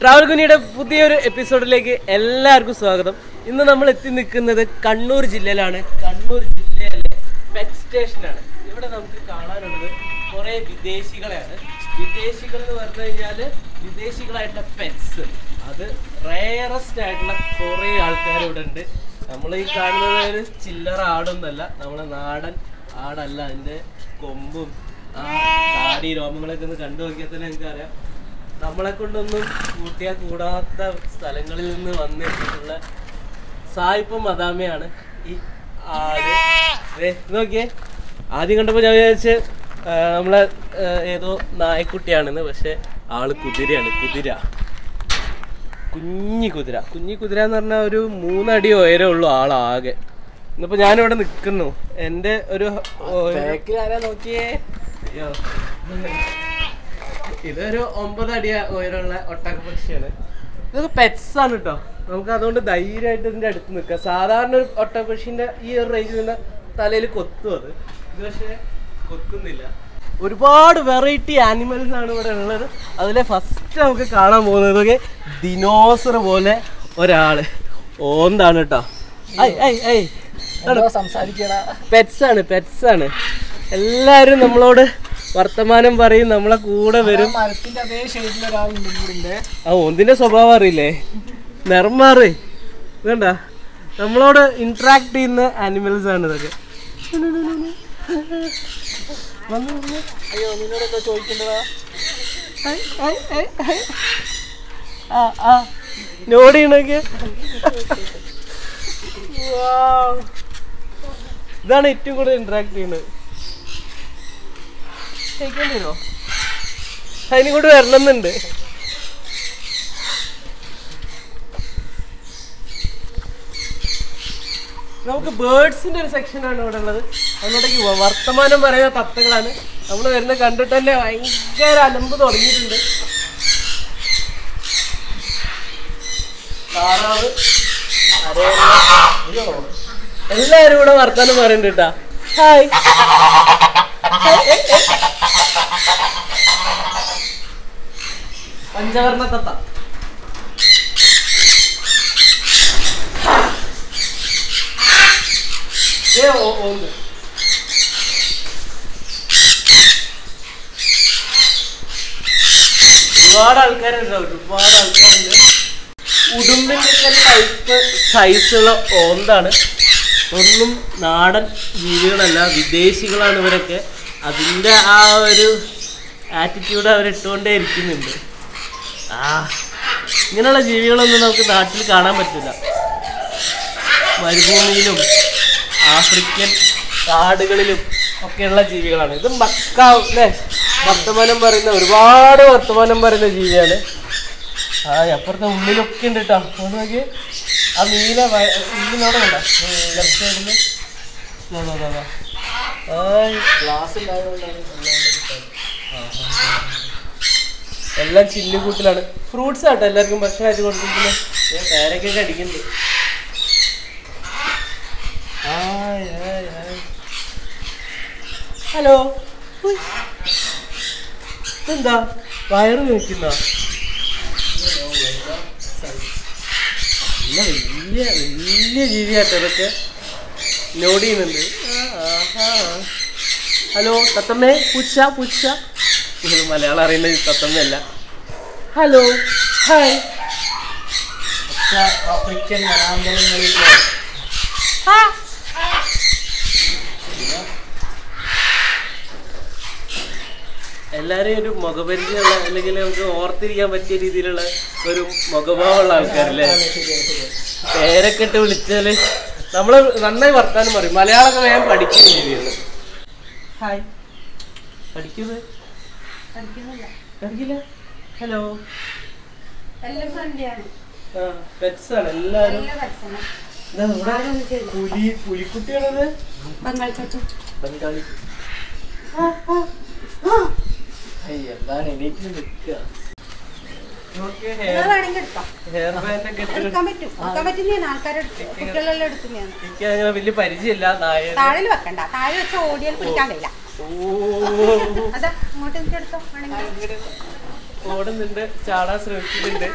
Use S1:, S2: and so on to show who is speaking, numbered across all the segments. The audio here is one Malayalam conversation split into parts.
S1: ട്രാവൽ കുനിയുടെ പുതിയൊരു എപ്പിസോഡിലേക്ക് എല്ലാവർക്കും സ്വാഗതം ഇന്ന് നമ്മൾ എത്തി നിൽക്കുന്നത് കണ്ണൂർ ജില്ലയിലാണ് കണ്ണൂർ ജില്ലയിലെ പെറ്റ് സ്റ്റേഷനാണ് ഇവിടെ നമുക്ക് കാണാനുള്ളത് കുറേ വിദേശികളെയാണ് വിദേശികൾ എന്ന് പറഞ്ഞു കഴിഞ്ഞാൽ വിദേശികളായിട്ടുള്ള പെറ്റ്സ് അത് റയറസ്റ്റ് ആയിട്ടുള്ള കുറേ ആൾക്കാർ ഇവിടെ ഉണ്ട് നമ്മൾ ഈ കാണുന്നത് ഒരു ചില്ലറ ആടൊന്നല്ല നമ്മളെ നാടൻ ആടല്ല അതിൻ്റെ കൊമ്പും ആ താടി രോമങ്ങളൊക്കെ ഒന്ന് കണ്ടു നോക്കിയാൽ തന്നെ നിങ്ങൾക്ക് അറിയാം നമ്മളെ കൊണ്ടൊന്നും കൂട്ടിയാൽ കൂടാത്ത സ്ഥലങ്ങളിൽ നിന്ന് വന്നെത്തിയിട്ടുള്ള സായിപ്പും മദാമയാണ് ഈ ആട് ദേ, ഇത് നോക്കിയേ ആദ്യം കണ്ടപ്പോൾ ഞാൻ വിചാരിച്ച് ആ, നമ്മളെ ആ, ഏതോ നായക്കുട്ടിയാണെന്ന് പക്ഷെ ആള് കുതിരയാണ് കുതിര കുഞ്ഞി കുതിര കുഞ്ഞി കുതിര എന്ന് പറഞ്ഞാൽ ഒരു മൂന്നടി ഉയരേ ഉള്ളൂ ആളാകെ ഇന്നിപ്പോ ഞാനിവിടെ നിൽക്കുന്നു എൻ്റെ ഒരു നോക്കിയേ അയ്യോ ഇതൊരു ഒമ്പത് അടി ഉയരമുള്ള ഒട്ടക പക്ഷിയാണ് ഇതൊക്കെ പെറ്റ്സ് ആണ് കേട്ടോ നമുക്ക് അതുകൊണ്ട് ധൈര്യമായിട്ട് ഇതിന്റെ അടുത്ത് നിൽക്കാം സാധാരണ ഒരു ഒട്ടക പക്ഷിന്റെ ഈ ഒരു റേഞ്ചിൽ നിന്ന് തലയിൽ കൊത്തും അത് ഇത് പക്ഷേ കൊത്തുന്നില്ല ഒരുപാട് വെറൈറ്റി ആനിമൽസ് ആണ് ഇവിടെ ഉള്ളത് അതിലെ ഫസ്റ്റ് നമുക്ക് കാണാൻ പോകുന്നതൊക്കെ ദിനോസർ പോലെ ഒരാള് ഓന്താണ് കേട്ടോ ഐ ഐ ഐ
S2: സംസാരിക്കടാ
S1: പെറ്റ്സ് ആണ് പെറ്റ്സ് ആണ് എല്ലാവരും നമ്മളോട് വർത്തമാനം പറയും നമ്മളെ കൂടെ വരും
S2: മരത്തിന്റെ അതേ ഷേപ്പിൽ ഒരാളുണ്ട് കൂടിന്റെ
S1: ആ ഒന്നിന്റെ സ്വഭാവം അറിയില്ലേ നിറം മാറി വേണ്ട നമ്മളോട് ഇന്ററാക്ട് ചെയ്യുന്ന ആനിമൽസ് ആണ് ഇതൊക്കെ വന്ന് വന്ന്.
S2: അയ്യോ നിന്നോട് എന്താ ചോദിക്കേണ്ടതാ
S1: ഐ, ഐ, ഐ, ഐ. ആ ആ നോട് ചെയ്യണൊക്കെ ഇതാണ് ഏറ്റവും കൂടുതൽ ഇന്ററാക്ട് ചെയ്യുന്നത് കഴിക്കേണ്ടി വരുമോ അതിനിങ്ങോട്ട് വരണമെന്നുണ്ട് നമുക്ക് ബേർഡ്സിന്റെ ഒരു സെക്ഷനാണ് ഇവിടെ ഉള്ളത് അങ്ങോട്ടേക്ക് പോവാം വർത്തമാനം പറയുന്ന തത്തകളാണ് നമ്മൾ വരുന്ന കണ്ടിട്ട് തന്നെ ഭയങ്കര അലമ്പ് തുടങ്ങിയിട്ടുണ്ട് താറാവ് അരയന്ന. അയ്യോ. എല്ലാരും ഇവിടെ വർത്താനം പറയുന്നുണ്ട് കേട്ടാ ഹായ് പഞ്ചവർണ്ണ തത്ത ദേ ഓ- ഓന്ന്. ഒരുപാട് ആൾക്കാരുണ്ട് ഒരുപാട് ആൾക്കാരുണ്ട് ഉടുമ്പിന്റെ ടൈപ്പ് സൈസുള്ള ഓന്താണ് ഒന്നും നാടൻ ജീവികളല്ല വിദേശികളാണ് ഇവരൊക്കെ അതിൻ്റെ ആ ഒരു ആറ്റിറ്റ്യൂഡ് അവരിട്ടുകൊണ്ടേ ഇരിക്കുന്നുണ്ട് ആ ഇങ്ങനെയുള്ള ജീവികളൊന്നും നമുക്ക് നാട്ടിൽ കാണാൻ പറ്റില്ല മരുഭൂമിയിലും ആഫ്രിക്കൻ കാടുകളിലും ഒക്കെയുള്ള ജീവികളാണ് ഇത് മക്കാവ് അല്ലേ വർത്തമാനം പറയുന്ന ഒരുപാട് വർത്തമാനം പറയുന്ന ജീവിയാണ് ആ അപ്പുറത്തെ ഉള്ളിലൊക്കെ ഉണ്ട് കേട്ടോ ഒന്ന് നോക്കി ആ നീല വയ- ഉള്ളിനോടെ വേണ്ട ലെഫ്റ്റ് സൈഡിൽ
S2: ഗ്ലാസ് ഉണ്ടായതുകൊണ്ടാണ്
S1: എല്ലാം ചില്ലുകൂട്ടിലാണ് ഫ്രൂട്ട്സ് ആട്ടോ എല്ലാവർക്കും ഭക്ഷണമായിട്ട് കൊടുത്തിരിക്കുന്നത് പേരൊക്കെ അടിക്കുന്നുണ്ട് ഹായ് ഹായ് ഹായ് ഹലോ ഉയ്. ഇതെന്താ വയറ് നോക്കുന്ന നല്ല വലിയ വലിയ ജീവിയാട്ടോ ഇതൊക്കെ ലോഡ് ചെയ്യുന്നുണ്ട് ആ, ആഹാ. ഹലോ തത്തമ്മേ പുച്ച പുച്ച ഇത് മലയാളം അറിയുന്ന തത്തമ്മയല്ല ഹലോ ഹായ്
S2: ആഫ്രിക്കൻ വനാന്തരങ്ങളിൽ
S1: എല്ലാരെയും ഒരു മുഖപരിചയമുള്ള അല്ലെങ്കിൽ നമുക്ക് ഓർത്തിരിക്കാൻ പറ്റിയ രീതിയിലുള്ള ഒരു മുഖഭാവമുള്ള ആൾക്കാരല്ലേ പേരൊക്കെ ഇട്ട് വിളിച്ചാല് നമ്മള് നന്നായി വർത്താനം പറയും മലയാളമൊക്കെ വേഗം പഠിക്കുകയും ചെയ്യുന്നു ഹായ് പഠിക്കുന്നത് പഠിക്കില്ല ഹലോ
S3: എല്ലാം ഫ്രണ്ട്ലിയാണ്
S1: ആ പെറ്റ്സ് ആണ് എല്ലാരും
S3: നല്ല ഭക്ഷണം
S1: ഇതാ ഇവിടെ പുലി പുലിക്കുട്ടിയാണത്
S3: ബംഗാൾക്കട്ട്
S1: ബംഗാളി എന്താണ് എണീറ്റ് നിൽക്കുക
S3: നിങ്ങൾ വേണമെങ്കിൽ എടുക്കാം
S1: ഹെയർ ബാൻഡ് ഒക്കെ ഇട്ട്
S3: എടുക്കാൻ പറ്റും എടുക്കാൻ പറ്റുന്നതാണ് ആൾക്കാരെടുത്ത് കുട്ടികളെല്ലാം എടുക്കുന്നതാണ്
S1: എനിക്ക് അങ്ങനെ വലിയ പരിചയമില്ല നായ
S3: താഴെ വെക്കണ്ട താഴെ വെച്ച ഓടിയാൽ പിടിക്കാൻ കഴിയില്ല
S1: ഓ
S3: അതാ ഇങ്ങോട്ട് എനിക്ക് എടുത്തോ വേണമെങ്കിൽ
S1: ഓടുന്നുണ്ട് ചാടാൻ ശ്രമിക്കുന്നുണ്ട്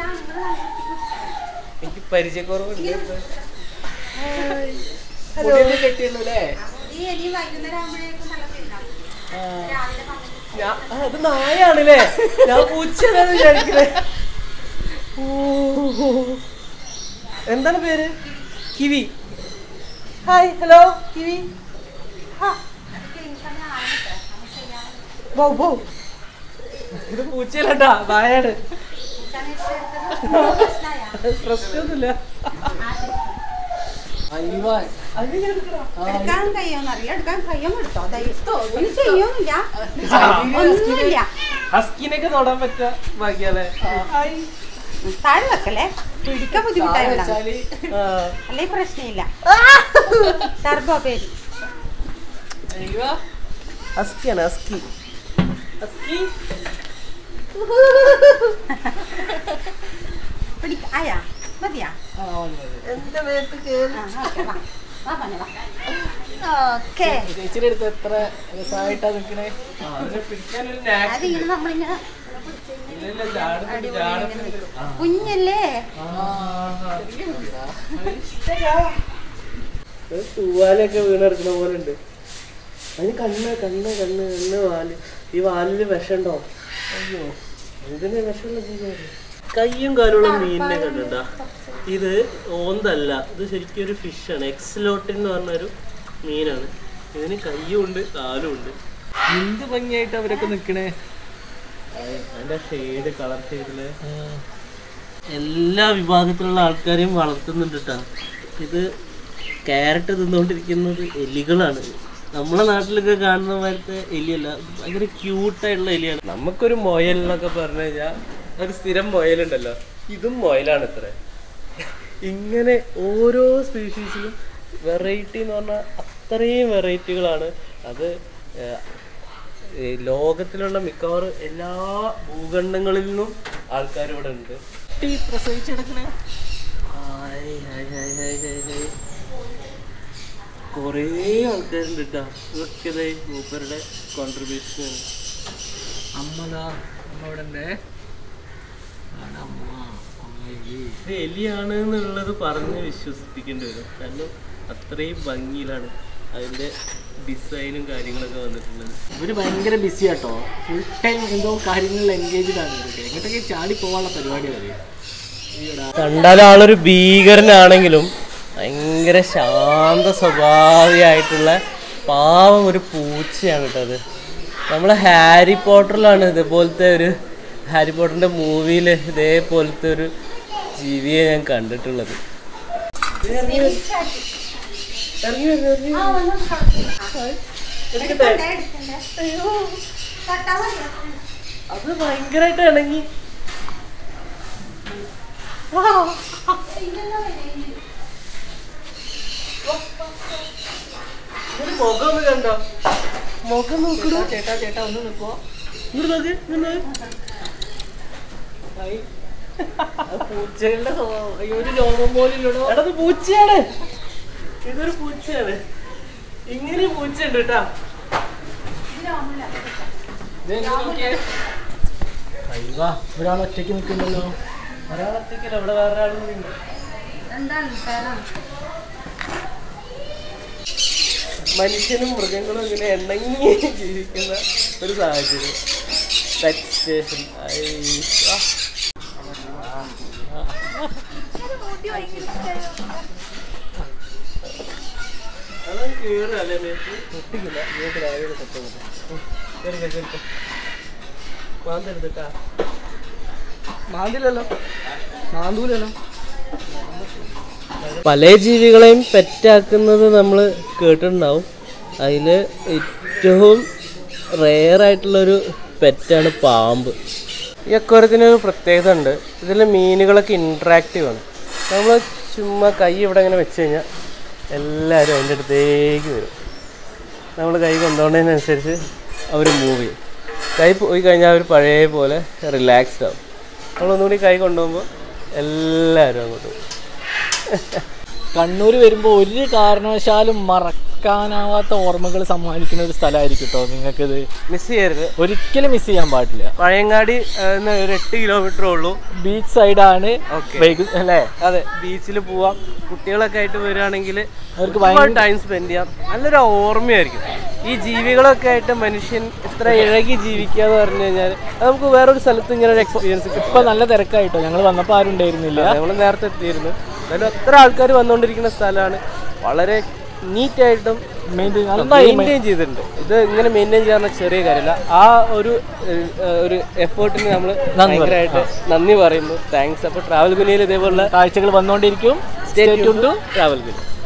S1: എനിക്ക് പരിചയക്കുറവുണ്ട്
S2: മുടിയൊക്കെ കെട്ടിയുള്ളൂ അല്ലേ
S3: ഈ എലി വൈകുന്നേരം ആകുമ്പോഴേക്കും നല്ല പെരുന്നാൾ രാവിലെ പന്ത്രണ്ട്
S1: ഞാൻ ആ, അത് നായാണല്ലേ ഞാൻ പൂച്ചയാണെന്ന് വിചാരിക്കണേ ഓ എന്താണ് പേര് കിവി ഹായ് ഹലോ കിവി ബൗ ബൗ ഇത് പൂച്ചയല്ലട്ടാ നായാണ് പ്രശ്നമൊന്നുമില്ല
S2: അയ്യവാൻ
S1: അത് ഞാൻ എടുക്കണോ?
S3: എടുക്കാൻ കഴിയുമെന്നറിയില്ല എടുക്കാൻ കഴിയുമോ എടുത്തോ ദൈവത്തോ ഒന്നും ചെയ്യൊന്നുമില്ല ഒന്നുമില്ല
S1: ഹസ്കിനൊക്കെ തൊടാൻ പറ്റുക ഭാഗ്യല്ലേ ഹായ്
S3: താഴെ വെക്കല്ലേ പിടിക്കാൻ ബുദ്ധിമുട്ടായി വിടാം.
S2: വെച്ചാല്
S1: ആ
S3: അല്ലേ പ്രശ്നമില്ല ടർബോ പേര്
S2: അയ്യോ
S1: ഹസ്കിയാണ് ഹസ്കി ഹസ്കി
S3: പിടിക്ക ആയാ മതിയാ
S2: ആ വന്നത്
S1: എന്റെ മേത്ത് കേറി
S3: ആ ഓക്കെ വാ വാ മോനെ വാ ഓക്കെ
S2: ചേച്ചിയുടെ അടുത്ത് എത്ര രസമായിട്ടാ നിക്കണേ
S1: ആ, അതിനെ പിടിക്കാനൊരു knack ഉണ്ട്.
S3: അതിങ്ങനെ നമ്മളിങ്ങനെ
S1: ഇല്ല, ഇല്ല, ചാടുന്നുണ്ട്, ചാടുന്നുണ്ട്.
S3: കുഞ്ഞല്ലേ
S1: ഒരു തൂവാലൊക്കെ വീണെടുക്കണ പോലെ ഉണ്ട് അതിന് കണ്ണ് കണ്ണ് കണ്ണ് കണ്ണ് വാല് ഈ വാലില് വിഷമുണ്ടോ അയ്യോ ഇതിന് വിഷമുള്ള ജീവിയാണ് കയ്യും കാലുള്ള മീനിനെ കണ്ടിട്ടാ ഇത് ഓന്തല്ല ഇത് ശരിക്കും ഒരു ഫിഷാണ് എക്സ്ലോട്ടിൻ എന്ന് പറഞ്ഞൊരു മീനാണ് ഇതിന് കയ്യും ഉണ്ട് കാലും ഉണ്ട്
S2: എന്ത് ഭംഗിയായിട്ട് അവരൊക്കെ നിക്കണേ
S1: അതിന്റെ ഷെയ്ഡ് കളർ ഷെയ്ഡില് എല്ലാ വിഭാഗത്തിലുള്ള ആൾക്കാരെയും വളർത്തുന്നുണ്ട് കേട്ടോ ഇത് ക്യാരറ്റ് തിന്നുകൊണ്ടിരിക്കുന്നത് എലികളാണ് നമ്മളെ നാട്ടിലൊക്കെ കാണുന്ന പോലത്തെ എലിയല്ല ഇത് ഭയങ്കര ക്യൂട്ടായിട്ടുള്ള എലിയാണ് നമുക്കൊരു മൊയൽ എന്നൊക്കെ പറഞ്ഞു കഴിഞ്ഞാൽ ഒരു സ്ഥിരം മൊയലുണ്ടല്ലോ ഇതും മൊയലാണ് ഇത്ര ഇങ്ങനെ ഓരോ സ്പീഷീസിലും വെറൈറ്റി എന്ന് പറഞ്ഞാൽ അത്രയും വെറൈറ്റികളാണ് അത് ഏഹ്, ഈ ലോകത്തിലുള്ള മിക്കവാറും എല്ലാ ഭൂഖണ്ഡങ്ങളിൽ നിന്നും ആൾക്കാർ ഇവിടെ ഉണ്ട്
S2: കുട്ടി പ്രസവിച്ചെടുക്കണേ
S1: ഹായ്, ഹായ്, ഹായ്, ഹായ്, ഹായ്, ഹായ്. കുറേ ആൾക്കാരുണ്ട് കേട്ടോ ഇതൊക്കെ ദേ മൂപ്പരുടെ കോൺട്രിബ്യൂഷൻ ആണ്
S2: അമ്മതാ അമ്മ ഇവിടെ ഉണ്ടേ അമ്മ അമ്മയ്യേ.
S1: ഇത് എലിയാണ് എന്നുള്ളത് പറഞ്ഞ് വിശ്വസിപ്പിക്കേണ്ടി വരും കാരണം അത്രയും ഭംഗിയിലാണ് അതിന്റെ ഡിസൈനും കാര്യങ്ങളൊക്കെ വന്നിട്ടുള്ളത്
S2: ഇവര് ഭയങ്കര ബിസി ആട്ടോ ഫുൾ ടൈം എന്തോ കാര്യങ്ങളിൽ എൻഗേജ്ഡ് ആണ് ഇവരൊക്കെ എങ്ങോട്ടൊക്കെ ചാടി പോകാനുള്ള പരിപാടിയാണ് ഈടാ
S1: കണ്ടാൽ ആളൊരു ഭീകരനാണെങ്കിലും ഭയങ്കര ശാന്ത സ്വഭാവിയായിട്ടുള്ള പാവം ഒരു പൂച്ചയാണ് കേട്ടോ അത് നമ്മൾ ഹാരി പോട്ടറിലാണ് ഇതേപോലത്തെ ഒരു ഹാരി പോട്ടറിന്റെ മൂവിയിൽ ഇതേപോലത്തെ ഒരു ജീവിയെ ഞാൻ കണ്ടിട്ടുള്ളത് ഇറങ്ങി വരൂ, ഇറങ്ങി വരൂ. എടുക്കട്ടെ? അത് ഭയങ്കരമായിട്ട് ഇണങ്ങി ഇതിന് മുഖം ഒന്ന് കണ്ടോ മുഖം നോക്കണോ
S2: ചേട്ടാ ചേട്ടാ ഒന്ന് നിൽക്കോ
S1: ഇങ്ങോട്ട് നോക്ക് ഇങ്ങോട്ട് നോക്ക്.
S2: പൂച്ചകളുടെ സ്വഭാവം. അയ്യോ, ഒരു രോമം പോലും ഇല്ലടോ
S1: എടാ ഇത് പൂച്ചയാണ് ഇതൊരു പൂച്ചയാണ് ഇങ്ങനെ പൂച്ച ഉണ്ട് കേട്ടാ
S2: അയ്യോ ഒരാൾ ഒറ്റയ്ക്ക് നിൽക്കുന്നുണ്ടല്ലോ
S1: ഒരാളത്തേക്കല്ല ഇവിടെ വേറെ ഒരാളും കൂടി ഉണ്ട് മനുഷ്യനും മൃഗങ്ങളും ഇങ്ങനെ എണ്ണങ്ങി ജീവിക്കുന്ന ഒരു സാഹചര്യം പെറ്റ് സ്റ്റേഷൻ അതാണ് കേറല്ലേ മേത്ത്
S2: ഒട്ടിക്കില്ല ഇങ്ങോട്ട് രാവിലെ കൊത്തുന്നു
S1: കേറിക്കോ കേറിക്കോ മാന്തെടുത്തിട്ടാ
S2: മാന്തില്ലല്ലോ മാന്തൂലല്ലോ
S1: പല ജീവികളെയും പെറ്റാക്കുന്നത് നമ്മൾ കേട്ടിട്ടുണ്ടാവും അതിൽ ഏറ്റവും റെയർ ആയിട്ടുള്ളൊരു പെറ്റാണ് പാമ്പ് ഈ അക്വരത്തിന് ഒരു പ്രത്യേകത ഉണ്ട് ഇതിൽ മീനുകളൊക്കെ ഇൻട്രാക്റ്റീവ് ആണ് നമ്മൾ ചുമ്മാ കൈ ഇവിടെ ഇങ്ങനെ വെച്ച് കഴിഞ്ഞാൽ എല്ലാവരും അതിൻ്റെ അടുത്തേക്ക് വരും നമ്മൾ കൈ കൊണ്ടുപോകുന്നതിനനുസരിച്ച് അവർ മൂവ് ചെയ്യും കൈ പോയി കഴിഞ്ഞാൽ അവർ പഴയ പോലെ റിലാക്സ്ഡ് ആവും നമ്മളൊന്നുകൂടി കൈ കൊണ്ടുപോകുമ്പോൾ എല്ലാവരും അങ്ങോട്ട് പോകും
S2: കണ്ണൂർ വരുമ്പോൾ ഒരു കാരണവശാലും മറ മറക്കാനാവാത്ത ഓർമ്മകൾ സമ്മാനിക്കുന്ന ഒരു സ്ഥലമായിരിക്കും കേട്ടോ നിങ്ങൾക്കിത്
S1: മിസ് ചെയ്യരുത്
S2: ഒരിക്കലും മിസ് ചെയ്യാൻ പാടില്ല
S1: പഴയങ്ങാടി ആ, ന്ന് ഒരു എട്ട് കിലോമീറ്റർ ഉള്ളൂ
S2: ബീച്ച് സൈഡാണ്
S1: Okay.
S2: വൈകു അല്ലേ
S1: അതെ ബീച്ചിൽ പോവാം കുട്ടികളൊക്കെ ആയിട്ട് വരികയാണെങ്കിൽ
S2: അവർക്ക്
S1: ഒരുപാട് ടൈം സ്പെൻഡ് ചെയ്യാം നല്ലൊരു ഓർമ്മയായിരിക്കും ഈ ജീവികളൊക്കെ ആയിട്ട് മനുഷ്യൻ ഇത്ര ഇഴകി ജീവിക്കുക എന്ന് പറഞ്ഞു കഴിഞ്ഞാൽ അത് നമുക്ക് വേറൊരു സ്ഥലത്ത് ഇങ്ങനെ ഒരു എക്സ്പീരിയൻസ് കിട്ടും
S2: ഇപ്പൊ നല്ല തിരക്കായിട്ടോ ഞങ്ങൾ വന്നപ്പോൾ ആരും ഉണ്ടായിരുന്നില്ല
S1: നമ്മൾ നേരത്തെ എത്തിയിരുന്നു എന്നാലും എത്ര ആൾക്കാർ വന്നുകൊണ്ടിരിക്കുന്ന സ്ഥലമാണ് വളരെ നീറ്റായിട്ടും
S2: മെയിൻറ്റെയിൻ നന്നായി
S1: മെയിൻറ്റെയിൻ ചെയ്തിട്ടുണ്ട് ഇത് ഇങ്ങനെ മെയിൻറ്റെയിൻ ചെയ്യാൻ ചെറിയ കാര്യമല്ല ആ ഒരു ഏഹ്, ഒരു എഫേർട്ടിന് നമ്മൾ ഭയങ്കരമായിട്ട് നന്ദി പറയുന്നു താങ്ക്സ് അപ്പോൾ ട്രാവൽ ഗുനിയിൽ ഇതേപോലുള്ള
S2: കാഴ്ചകൾ വന്നുകൊണ്ടിരിക്കും
S1: stay tune to travel Guni